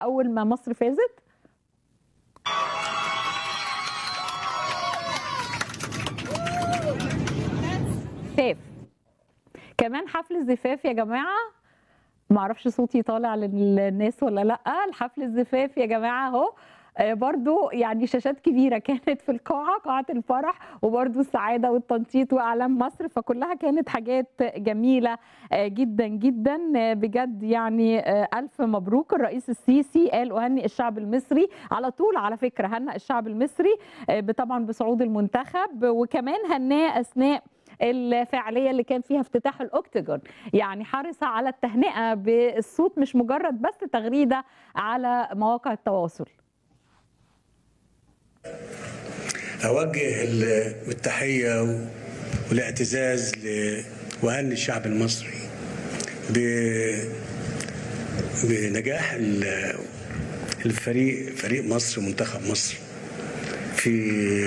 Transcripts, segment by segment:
اول ما مصر فازت زفاف كمان حفل الزفاف يا جماعه معرفش صوتي طالع للناس ولا لا الحفل الزفاف يا جماعه اهو آه، برضو يعني شاشات كبيره كانت في القاعه قاعه الفرح وبرضو السعاده والتنطيط واعلام مصر فكلها كانت حاجات جميله آه، جدا جدا آه، بجد يعني آه، الف مبروك الرئيس السيسي قال اهنئ الشعب المصري على طول على فكره هنأ الشعب المصري آه، طبعا بصعود المنتخب وكمان هناه اثناء الفعاليه اللي كان فيها افتتاح الاوكتاجون يعني حرص على التهنئه بالصوت مش مجرد بس تغريده على مواقع التواصل أوجه ال- التحية و- والاعتزاز ل- وأهني الشعب المصري ب- بنجاح ال- الفريق فريق مصر منتخب مصر في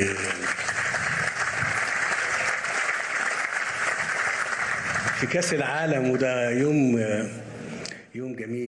في كأس العالم وده يوم يوم جميل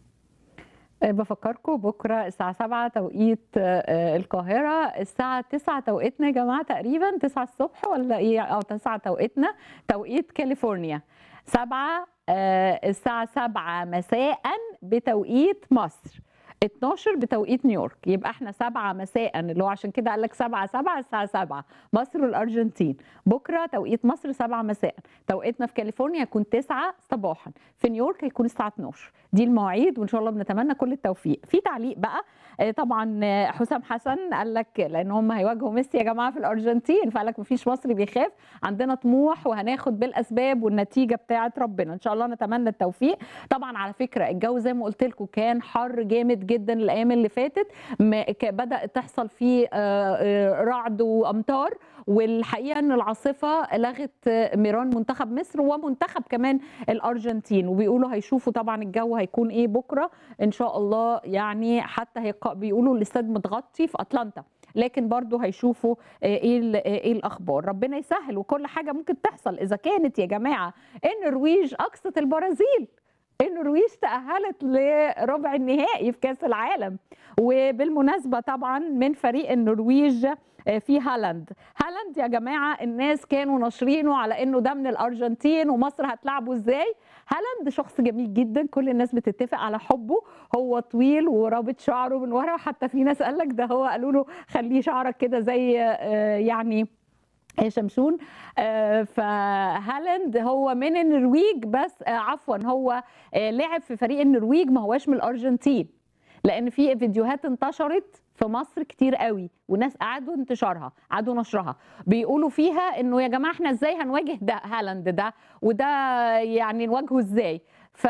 آه، بفكركم بكره الساعه 7 توقيت آه، القاهره الساعه 9 توقيتنا يا جماعه تقريبا 9 الصبح ولا ايه او 9 توقيتنا توقيت كاليفورنيا 7 آه، الساعه 7 مساء بتوقيت مصر 12 بتوقيت نيويورك يبقى احنا 7 مساء اللي هو عشان كده قال لك 7 7 الساعه 7 مصر والارجنتين بكره توقيت مصر 7 مساء توقيتنا في كاليفورنيا هيكون 9 صباحا في نيويورك هيكون الساعه 12 دي المواعيد وان شاء الله بنتمنى كل التوفيق في تعليق بقى آه، طبعا آه، حسام حسن قال لك لان هم هيواجهوا ميسي يا جماعه في الارجنتين فقال لك مفيش مصري بيخاف عندنا طموح وهناخد بالاسباب والنتيجه بتاعه ربنا ان شاء الله نتمنى التوفيق طبعا على فكره الجو زي ما قلت لكم كان حر جامد جدا الايام اللي فاتت م- ك- بدا تحصل فيه آه، آه، رعد وامطار والحقيقه ان العاصفه لغت آه، ميران منتخب مصر ومنتخب كمان الارجنتين وبيقولوا هيشوفوا طبعا الجو هيكون ايه بكره ان شاء الله يعني حتى هيق- بيقولوا الاستاد متغطي في اتلانتا لكن برضو هيشوفوا آه، ايه ال- آه، ايه الاخبار ربنا يسهل وكل حاجه ممكن تحصل اذا كانت يا جماعه النرويج اقصت البرازيل النرويج تأهلت لربع النهائي في كأس العالم وبالمناسبة طبعا من فريق النرويج آه، في هالاند هالاند يا جماعة الناس كانوا ناشرينه على انه ده من الارجنتين ومصر هتلعبه ازاي هالاند شخص جميل جدا كل الناس بتتفق على حبه هو طويل ورابط شعره من ورا حتى في ناس قال لك ده هو قالوا له خليه شعرك كده زي آه، يعني شمشون آه، فهالاند هو من النرويج بس آه، عفوا هو آه، لعب في فريق النرويج ما هواش من الارجنتين لان في فيديوهات انتشرت في مصر كتير قوي وناس قعدوا انتشارها قعدوا نشرها بيقولوا فيها انه يا جماعه احنا ازاي هنواجه ده هالاند ده وده يعني نواجهه ازاي ف-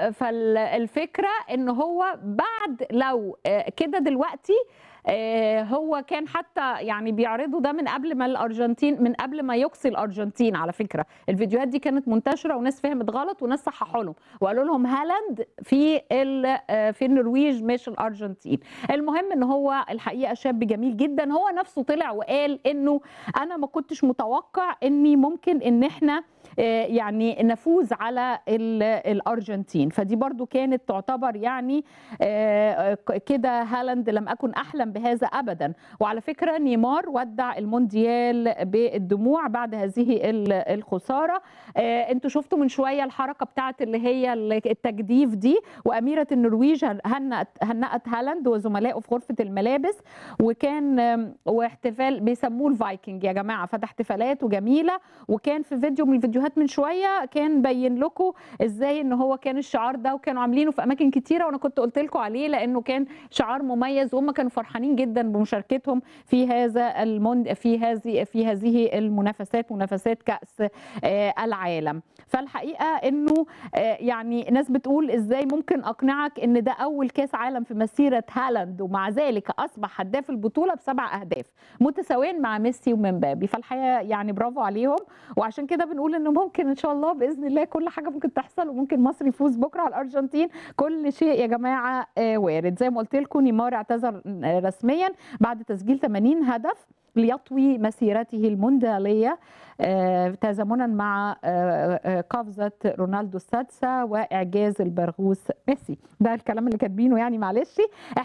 فالفكره ان هو بعد لو آه، كده دلوقتي آه، هو كان حتى يعني بيعرضوا ده من قبل ما الارجنتين من قبل ما يقصي الارجنتين على فكره الفيديوهات دي كانت منتشره وناس فهمت غلط وناس صححوا لهم وقالوا لهم هالاند في ال- آه، في النرويج مش الارجنتين المهم ان هو الحقيقه شاب جميل جدا هو نفسه طلع وقال انه انا ما كنتش متوقع اني ممكن ان احنا آه، يعني نفوز على ال- الارجنتين فدي برضو كانت تعتبر يعني آه، ك- كده هالاند لم اكن احلم بهذا ابدا وعلى فكره نيمار ودع المونديال بالدموع بعد هذه ال- الخساره آه، انتوا شفتوا من شويه الحركه بتاعت اللي هي التجديف دي واميره النرويج هنأت هنأت هالاند وزملائه في غرفه الملابس وكان آم، واحتفال بيسموه الفايكنج يا جماعه فده احتفالاته جميله وكان في فيديو من الفيديوهات من شويه كان بين لكم ازاي ان هو كان الشعار ده وكانوا عاملينه في اماكن كتيره وانا كنت قلت لكم عليه لانه كان شعار مميز وهم كانوا فرحانين جدا بمشاركتهم في هذا الموند في هذه في هذه المنافسات منافسات كاس آه، العالم فالحقيقه انه آه، يعني ناس بتقول ازاي ممكن اقنعك ان ده اول كاس عالم في مسيره هالاند ومع ذلك اصبح هداف البطوله بسبع اهداف متساويين مع ميسي ومبابي فالحقيقه يعني برافو عليهم وعشان كده بنقول انه ممكن ان شاء الله باذن الله كل حاجه ممكن تحصل وممكن مصر يفوز بكره على الارجنتين كل شيء يا جماعه آه، وارد زي ما قلت لكم نيمار اعتذر آه، رسميا بعد تسجيل 80 هدف ليطوي مسيرته الموندياليه آه، تزامنا مع آه، آه، قفزه رونالدو السادسه واعجاز البرغوث ميسي ده الكلام اللي كاتبينه يعني معلش